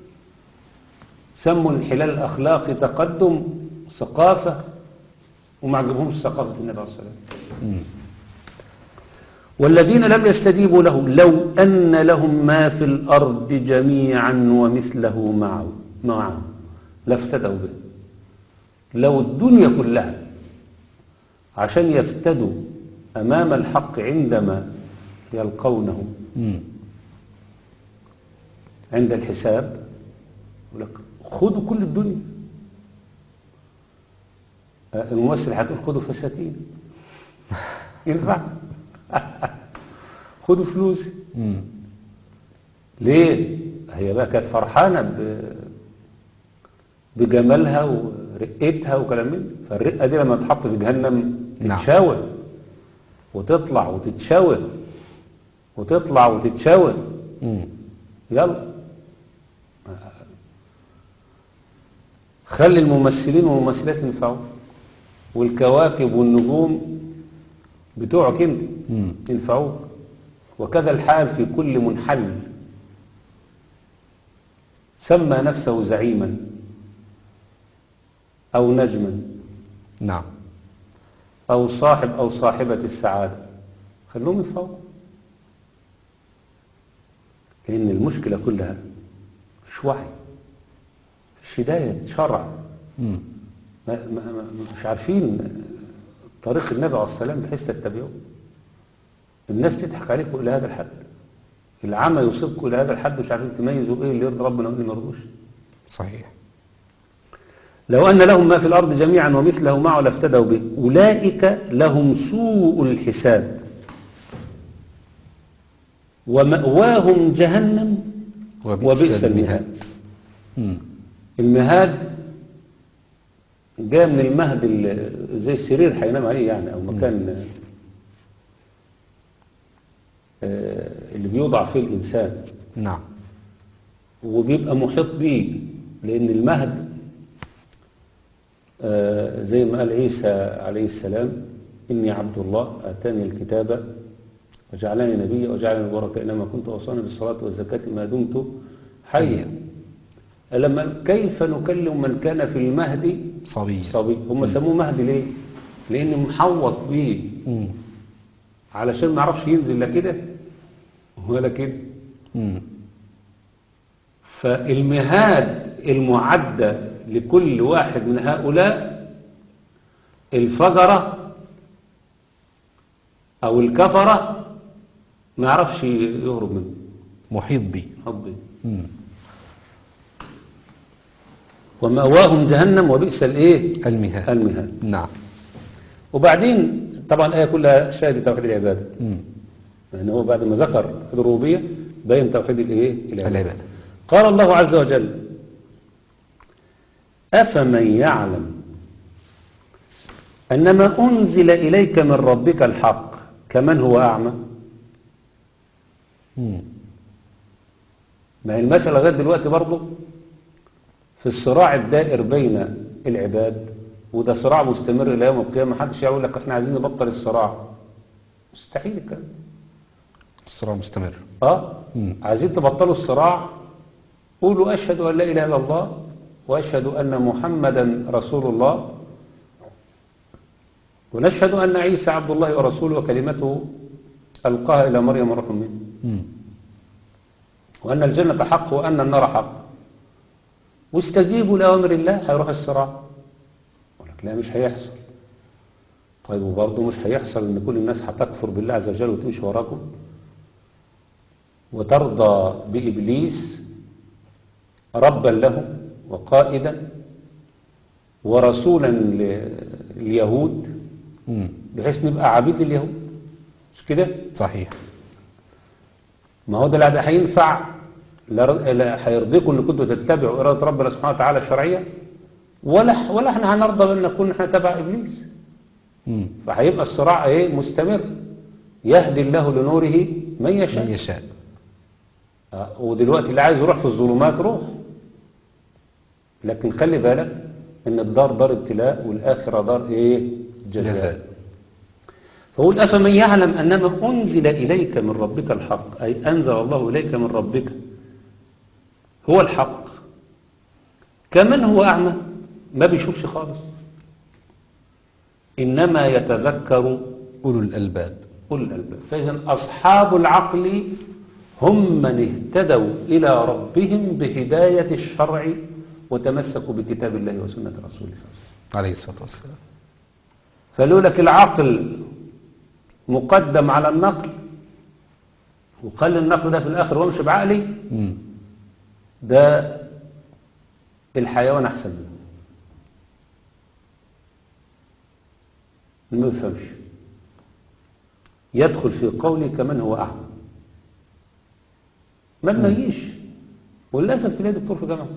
سموا الانحلال الأخلاقي تقدم ثقافة وما عجبهمش ثقافة النبي عليه الصلاة والسلام مم. والذين لم يستجيبوا له لو أن لهم ما في الأرض جميعا ومثله معه معه لافتدوا به لو الدنيا كلها عشان يفتدوا أمام الحق عندما يلقونه مم. عند الحساب يقول لك خدوا كل الدنيا آه، الممثل هتقول خدوا فساتين ينفع خدوا فلوسي مم. ليه هي بقى كانت فرحانة ب- بجمالها ورقتها وكلام من ده. فالرقة دي لما تحط في جهنم نعم. تتشاوى وتطلع وتتشاوى وتطلع وتتشاوى مم. يلا خلي الممثلين والممثلات ينفعوا والكواكب والنجوم بتوعك انت مم. ينفعوك وكذا الحال في كل منحل سمى نفسه زعيما أو نجما نعم أو صاحب أو صاحبة السعادة خلوهم ينفعوك لأن المشكلة كلها مش وعي مش هداية شرع مم. ما ما ما مش عارفين طريق النبي عليه السلام بحيث تتبعوه الناس تضحك عليكم إلى هذا الحد العمى يصيبكم إلى هذا الحد مش عارفين تميزوا إيه اللي يرضي ربنا وإيه اللي ما يرضوش صحيح لو أن لهم ما في الأرض جميعا ومثله معه لافتدوا به أولئك لهم سوء الحساب ومأواهم جهنم وبئس المهاد مم. المهاد جاء من المهد ال- زي السرير هينام عليه يعني أو مكان آه، اللي بيوضع فيه الإنسان نعم وبيبقى محيط بيه لأن المهد آه، زي ما قال عيسى عليه السلام إني عبد الله آتاني الكتاب وجعلني نبيا وجعلني مباركا إنما كنت أوصاني بالصلاة والزكاة ما دمت حيا لما قال كيف نكلم من كان في المهد صبي صبي هم سموه مهد ليه لأن محوط بيه مم. علشان ما يعرفش ينزل لا كده ولا كده مم. فالمهاد المعدة لكل واحد من هؤلاء الفجرة أو الكفرة ما يعرفش يهرب منه محيط بي حبي مم. ومأواهم جهنم وبئس الايه المهاد المهاد نعم وبعدين طبعا الآية كلها شاهد توحيد العبادة مم. يعني هو بعد ما ذكر توحيد الربوبية بين توحيد الايه العبادة قال الله عز وجل أفمن يعلم أنما أنزل إليك من ربك الحق كمن هو أعمى مم. ما هي المسألة لغاية دلوقتي برضه في الصراع الدائر بين العباد وده صراع مستمر إلى يوم القيامة محدش يقول لك احنا عايزين نبطل الصراع مستحيل الكلام ده. الصراع مستمر اه مم. عايزين تبطلوا الصراع قولوا أشهد أن لا إله إلا الله وأشهد أن محمدا رسول الله ونشهد أن عيسى عبد الله ورسوله وكلمته ألقاها إلى مريم روح منه مم. وأن الجنة حق وأن النار حق واستجيبوا لأمر الله هيروح الصراع يقول لك لا مش هيحصل طيب وبرضه مش هيحصل ان كل الناس هتكفر بالله عز وجل وتمشي وراكم وترضى بإبليس ربا له وقائدا ورسولا لليهود مم. بحيث نبقى عبيد اليهود مش كده صحيح ما هو ده لا ده هينفع لا ر- لا هيرضيكم ان كنتوا تتبعوا اراده ربنا سبحانه وتعالى الشرعيه ولا ولا احنا هنرضى بان نكون احنا تبع ابليس مم. فهيبقى الصراع ايه مستمر يهدي الله لنوره من من يشاء يشاء آه، ودلوقتي اللي عايز يروح في الظلمات روح لكن خلي بالك ان الدار دار ابتلاء والاخره دار ايه جزاء, جزاء. فقول افمن يعلم انما انزل اليك من ربك الحق اي انزل الله اليك من ربك هو الحق كمن هو اعمى ما بيشوفش خالص انما يتذكر أولو الألباب أولي الألباب فإذا أصحاب العقل هم من اهتدوا إلى ربهم بهداية الشرع وتمسكوا بكتاب الله وسنة رسوله صلى الله عليه وسلم عليه الصلاة والسلام فلو لك العقل مقدم على النقل وخلي النقل ده في الآخر وامشي بعقلي مم. ده الحيوان أحسن منه ما يفهمش يدخل في قولي كمن هو أعمى ما ما يجيش وللأسف تلاقي دكتور في جامعة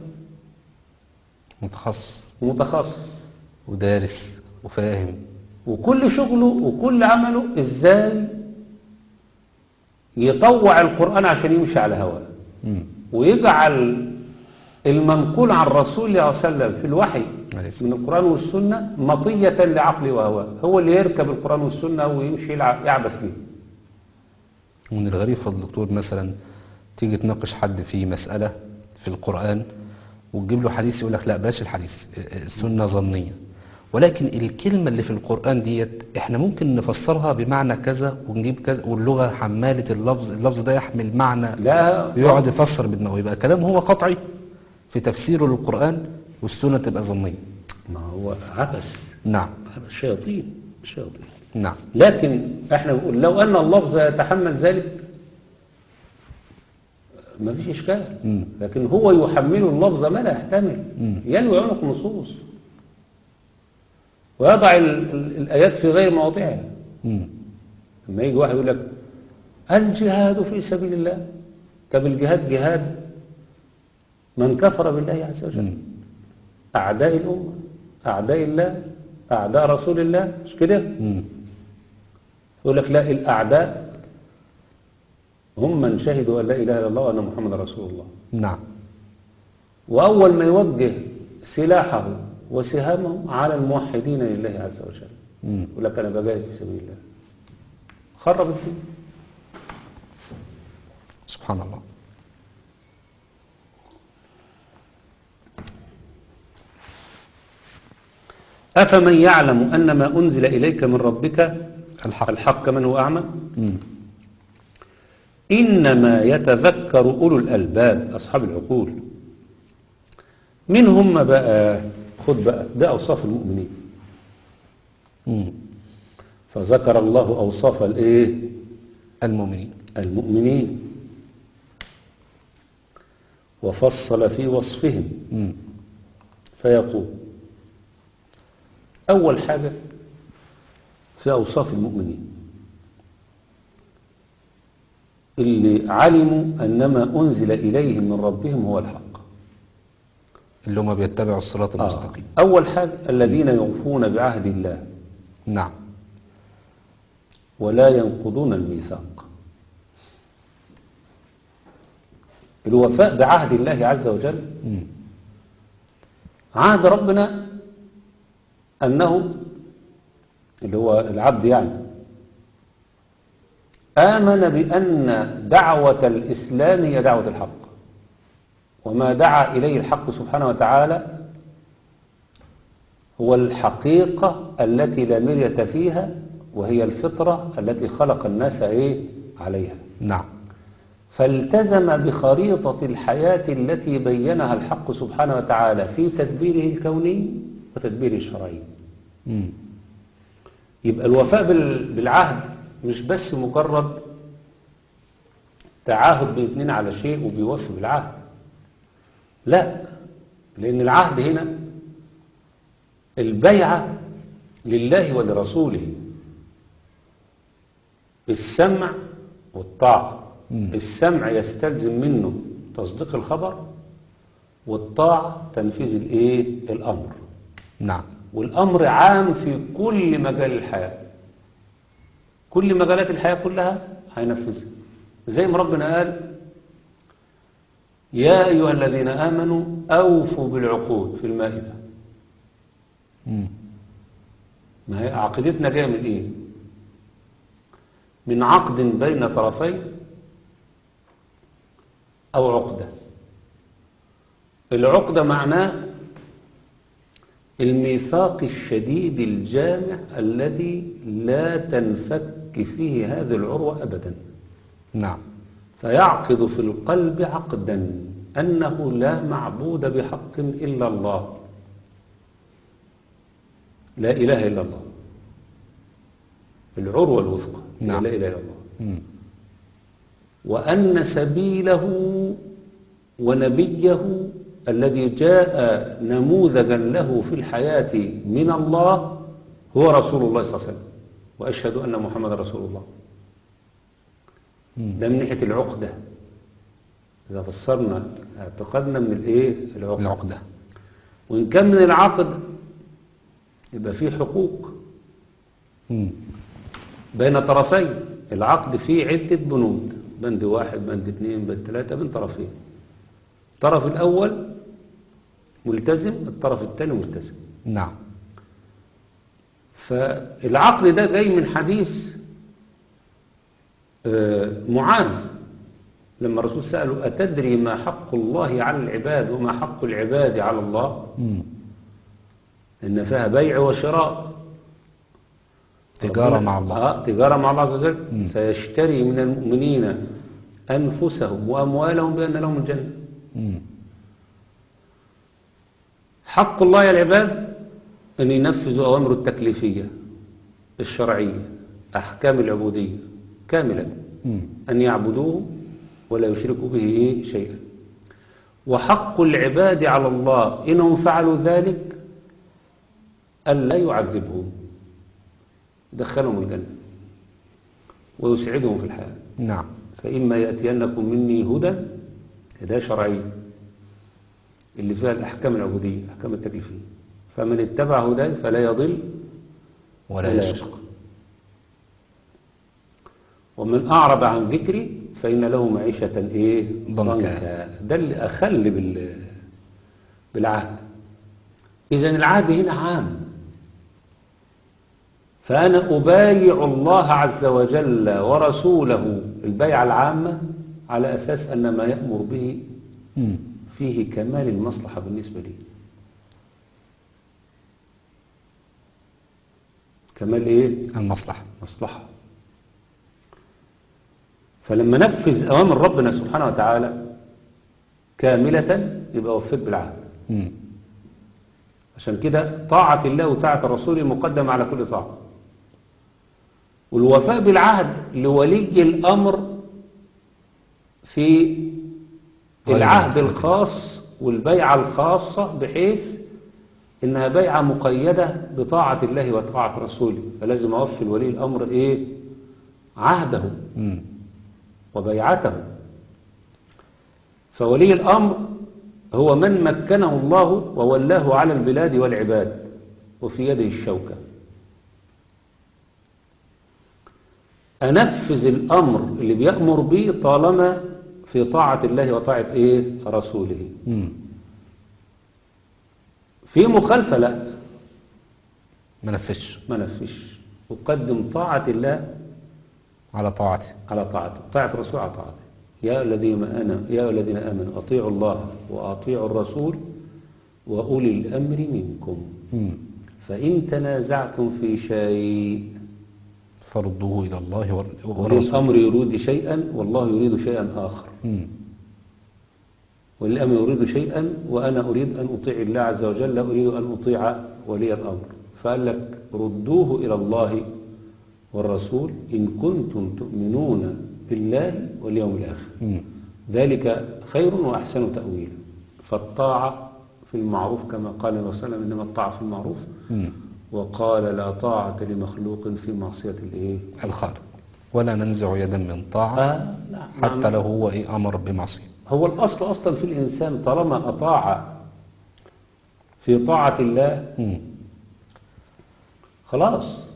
متخصص ومتخصص ودارس وفاهم وكل شغله وكل عمله ازاي يطوع القرآن عشان يمشي على هواه مم. ويجعل المنقول عن رسول الله صلى الله عليه وسلم في الوحي عليه الصلاة من القرآن والسنة مطية لعقله وهواه هو اللي يركب القرآن والسنة ويمشي يلعب يعبس بيه ومن الغريب فضل الدكتور مثلا تيجي تناقش حد في مسألة في القرآن وتجيب له حديث يقول لك لا بلاش الحديث السنة ظنية ولكن الكلمة اللي في القرآن ديت احنا ممكن نفسرها بمعنى كذا ونجيب كذا واللغة حمالة اللفظ اللفظ ده يحمل معنى لا يقعد يفسر بدماغه يبقى كلامه هو قطعي في تفسيره للقرآن والسنة تبقى ظنية ما هو عبس نعم عبس شياطين شياطين نعم لكن احنا بنقول لو ان اللفظ يتحمل ذلك ما فيش اشكال مم. لكن هو يحمل اللفظ ما لا يحتمل مم. ينوي عنق النصوص ويضع ال ال الايات في غير مواضعها مم. لما يجي واحد يقول لك الجهاد في سبيل الله طب الجهاد جهاد من كفر بالله عز وجل مم. أعداء الأمة أعداء الله أعداء رسول الله مش كده مم. يقول لك لا الأعداء هم من شهدوا أن لا إله إلا الله وأن محمد رسول الله نعم وأول ما يوجه سلاحه وسهامه على الموحدين لله عز وجل مم. يقول لك أنا بجاهد في سبيل الله خرب الدين سبحان الله أفمن يعلم أن ما أنزل إليك من ربك الحق الحق من هو أعمى مم. إنما يتذكر أولو الألباب أصحاب العقول من هم بقى خد بقى ده أوصاف المؤمنين مم. فذكر الله أوصاف الإيه المؤمنين المؤمنين وفصل في وصفهم مم. فيقول أول حاجة في أوصاف المؤمنين اللي علموا أن ما أنزل إليهم من ربهم هو الحق اللي هم بيتبعوا الصراط آه. المستقيم أول حاجة الذين يوفون بعهد الله نعم ولا ينقضون الميثاق الوفاء بعهد الله عز وجل مم. عهد ربنا أنه اللي هو العبد يعني آمن بأن دعوة الإسلام هي دعوة الحق وما دعا إليه الحق سبحانه وتعالى هو الحقيقة التي لا مرية فيها وهي الفطرة التي خلق الناس إيه عليها نعم فالتزم بخريطة الحياة التي بينها الحق سبحانه وتعالى في تدبيره الكوني وتدبيره الشرعي مم. يبقى الوفاء بال- بالعهد مش بس مجرد تعاهد بالاثنين على شيء وبيوفي بالعهد لا لأن العهد هنا البيعة لله ولرسوله السمع والطاعة مم. السمع يستلزم منه تصديق الخبر والطاعة تنفيذ الايه الأمر نعم والأمر عام في كل مجال الحياة كل مجالات الحياة كلها هينفذها زي ما ربنا قال يا أيها الذين آمنوا أوفوا بالعقود في المائدة مم. ما هي عقيدتنا جايه من ايه من عقد بين طرفين او عقده العقده معناه الميثاق الشديد الجامع الذي لا تنفك فيه هذه العروه ابدا نعم فيعقد في القلب عقدا انه لا معبود بحق الا الله لا إله إلا الله العروة الوثقى نعم. لا إله إلا الله مم. وأن سبيله ونبيه الذي جاء نموذجا له في الحياة من الله هو رسول الله صلى الله عليه وسلم وأشهد أن محمد رسول الله مم. ده من ناحية العقدة إذا فسرنا اعتقدنا من الإيه العقدة العقدة وإن كان من العقد يبقى فيه حقوق مم. بين طرفين العقد فيه عدة بنود بند واحد بند اثنين بند ثلاثة من طرفين الطرف الأول ملتزم الطرف الثاني ملتزم نعم فالعقد ده جاي من حديث آه، معاذ لما الرسول سأله أتدري ما حق الله على العباد وما حق العباد على الله مم. إن فيها بيع وشراء تجارة ربنا- مع الله آه تجارة مع الله عز وجل مم. سيشتري من المؤمنين أنفسهم وأموالهم بأن لهم الجنة مم. حق الله على العباد أن ينفذوا أوامره التكليفية الشرعية أحكام العبودية كاملا مم. أن يعبدوه ولا يشركوا به إيه شيئا وحق العباد على الله إنهم فعلوا ذلك ألا يعذبهم يدخلهم الجنة ويسعدهم في الحياة نعم فإما يأتينكم مني هدى هداية شرعية اللي فيها الأحكام العبودية الأحكام التكليفية فمن اتبع هداي فلا يضل ولا يشق ومن أعرض عن ذكري فإن له معيشة إيه ضنكا. ده اللي أخل بال بالعهد إذا العهد هنا عام فأنا أبايع الله عز وجل ورسوله البيعة العامة على أساس أن ما يأمر به مم. فيه كمال المصلحة بالنسبة لي كمال إيه؟ المصلحة مصلحة فلما نفذ أوامر ربنا سبحانه وتعالى كاملة يبقى وفيت بالعهد مم. عشان كده طاعة الله وطاعة الرسول مقدمة على كل طاعة والوفاء بالعهد لولي الأمر في غير العهد المعصية. الخاص والبيعة الخاصة بحيث إنها بيعة مقيدة بطاعة الله وطاعة رسوله فلازم أوفي لولي الأمر إيه عهده مم. وبيعته فولي الأمر هو من مكنه الله وولاه على البلاد والعباد وفي يده الشوكة أنفذ الأمر اللي بيأمر به طالما في طاعة الله وطاعة إيه رسوله مم. في مخالفة لا ما نفذش ما نفش أقدم طاعة الله على طاعته على طاعته طاعة الرسول على طاعته يا الذين أنا يا الذين آمنوا أطيعوا الله وأطيعوا الرسول وأولي الأمر منكم مم. فإن تنازعتم في شيء فردوه إلى الله ور- ولي والرسول الأمر يريد شيئا والله يريد شيئا آخر مم. ولي الأمر يريد شيئا وأنا أريد أن أطيع الله عز وجل لا أريد أن أطيع ولي الأمر فقال لك ردوه إلى الله والرسول إن كنتم تؤمنون بالله واليوم الآخر مم. ذلك خير وأحسن تأويلا فالطاعة في المعروف كما قال النبي صلى الله عليه وسلم إنما الطاعة في المعروف مم. وقال لا طاعة لمخلوق في معصية الإيه الخالق ولا ننزع يدا من طاعة آه نعم حتى لو هو إيه أمر بمعصية هو الأصل أصلا في الإنسان طالما أطاع في طاعة الله مم. خلاص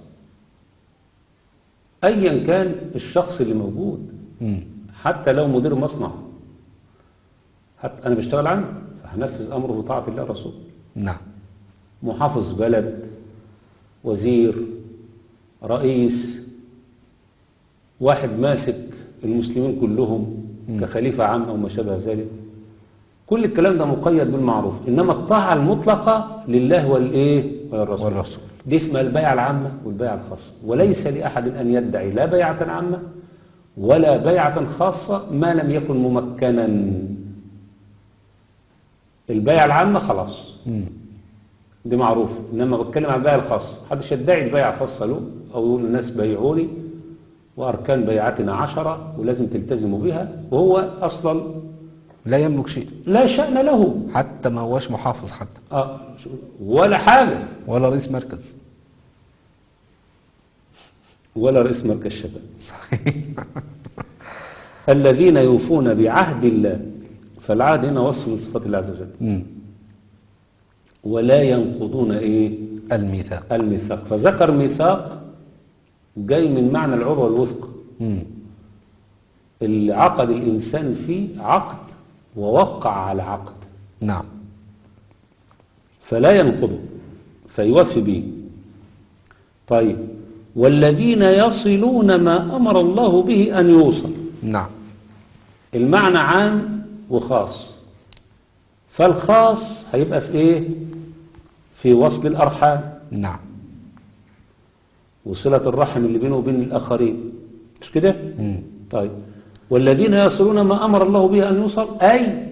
أيا كان الشخص اللي موجود مم. حتى لو مدير مصنع حتى أنا بشتغل عنه فهنفذ أمره وطاعة الله ورسوله نعم محافظ بلد وزير رئيس واحد ماسك المسلمين كلهم كخليفة عام أو ما شابه ذلك كل الكلام ده مقيد بالمعروف إنما الطاعة المطلقة لله والإيه وللرسول والرسول. دي اسمها البيعة العامة والبيعة الخاصة وليس لأحد أن يدعي لا بيعة عامة ولا بيعة خاصة ما لم يكن ممكنا البيعة العامة خلاص مم. دي معروف انما بتكلم عن البيع الخاص محدش يدعي البيعة خاصة له او يقول الناس بيعوني واركان بيعتنا عشرة ولازم تلتزموا بها وهو اصلا لا يملك شيء لا شأن له حتى ما هوش محافظ حتى آه شو- ولا حاجة ولا رئيس مركز ولا رئيس مركز شباب صحيح الذين يوفون بعهد الله فالعهد هنا وصف من صفات الله عز وجل مم. ولا ينقضون ايه الميثاق الميثاق فذكر ميثاق جاي من معنى العروة الوثق مم. اللي عقد الإنسان فيه عقد ووقع على عقد نعم فلا ينقضه فيوفي به طيب والذين يصلون ما أمر الله به أن يوصل نعم المعنى عام وخاص فالخاص هيبقى في ايه في وصل الأرحام نعم وصلة الرحم اللي بينه وبين الآخرين مش كده مم. طيب والذين يصلون ما أمر الله به أن يوصل أي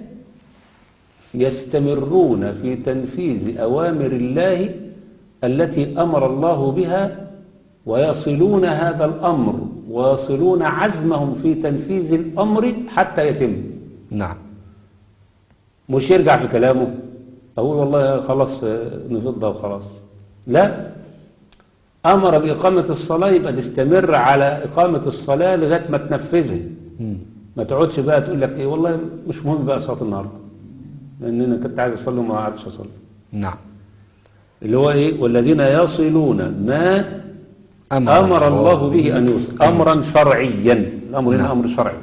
يستمرون في تنفيذ أوامر الله التي أمر الله بها ويصلون هذا الأمر ويصلون عزمهم في تنفيذ الأمر حتى يتم نعم مش يرجع في كلامه أقول والله خلاص آه، نفضها وخلاص لا أمر بإقامة الصلاة يبقى تستمر على إقامة الصلاة لغاية ما تنفذها مم. ما تقعدش بقى تقول لك ايه والله مش مهم بقى صلاه النهارده لان انا كنت عايز اصلي وما عرفتش اصلي نعم اللي هو ايه والذين يصلون ما امر الله به ان يوصل امرا شرعيا الامر هنا نعم. امر شرعي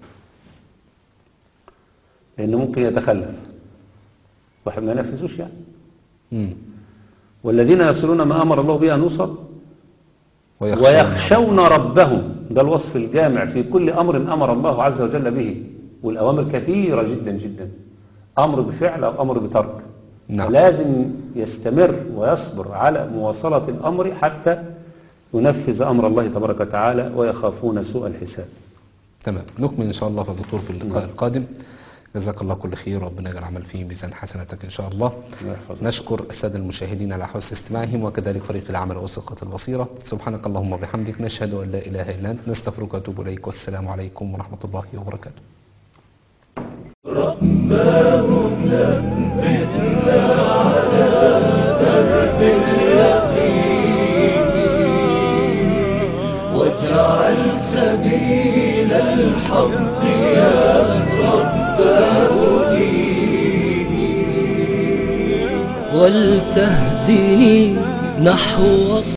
لانه ممكن يتخلف واحد ما ينفذوش يعني مم. والذين يصلون ما امر الله به ان يوصل ويخشون ويخشون ربهم ده الوصف الجامع في كل أمر أمر الله عز وجل به والأوامر كثيرة جدا جدا أمر بفعل أو أمر بترك نعم. لازم يستمر ويصبر على مواصلة الأمر حتى ينفذ أمر الله تبارك وتعالى ويخافون سوء الحساب تمام نكمل إن شاء الله يا دكتور في اللقاء نعم. القادم جزاك الله كل خير ربنا يجعل العمل فيه ميزان حسناتك إن شاء الله الله يحفظك. نشكر السادة المشاهدين على حسن استماعهم وكذلك فريق العمل وثقة البصيرة سبحانك اللهم وبحمدك نشهد أن لا إله إلا أنت نستغفرك ونتوب إليك والسلام عليكم ورحمة الله وبركاته واجعل سبيل الحق يا رباه ديني ولتهدني نحو